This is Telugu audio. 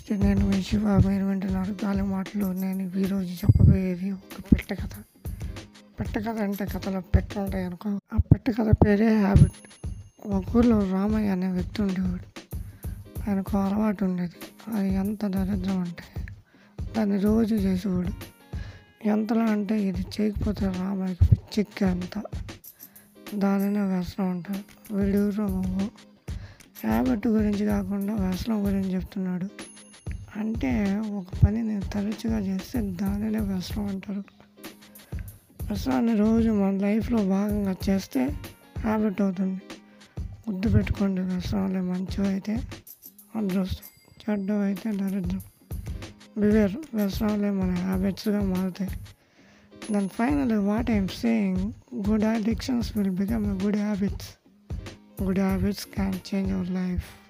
నమస్తే నేను మీ శివ మీరు వింటున్నారు గాలి మాటలు నేను ఈరోజు చెప్పబోయేది ఒక పెట్ట కథ పెట్ట కథ అంటే కథలో పెట్ట ఉంటాయి అనుకో ఆ పెట్ట కథ పేరే హ్యాబిట్ ఒక ఊర్లో రామయ్య అనే వ్యక్తి ఉండేవాడు ఆయనకు అలవాటు ఉండేది అది ఎంత దరిద్రం అంటే దాన్ని రోజు చేసేవాడు ఎంతలా అంటే ఇది చేయకపోతే రామయ్యకి పిచ్చెక్కి అంత దానినే వ్యసనం అంటారు వీడి ఊరు బాబు హ్యాబిట్ గురించి కాకుండా వ్యసనం గురించి చెప్తున్నాడు అంటే ఒక పనిని తరచుగా చేస్తే దానినే వ్యసనం అంటారు వ్యసనాన్ని రోజు మన లైఫ్లో భాగంగా చేస్తే హ్యాబిట్ అవుతుంది గుర్తుపెట్టుకోండి వ్యసనాలు మంచివి అయితే అదృష్టం చెడ్డవి అయితే దరిద్రం బివేర్ వ్యసనాలే మన హ్యాబిట్స్గా మారుతాయి then final what I'm saying good addictions will become good habits good habits can change our life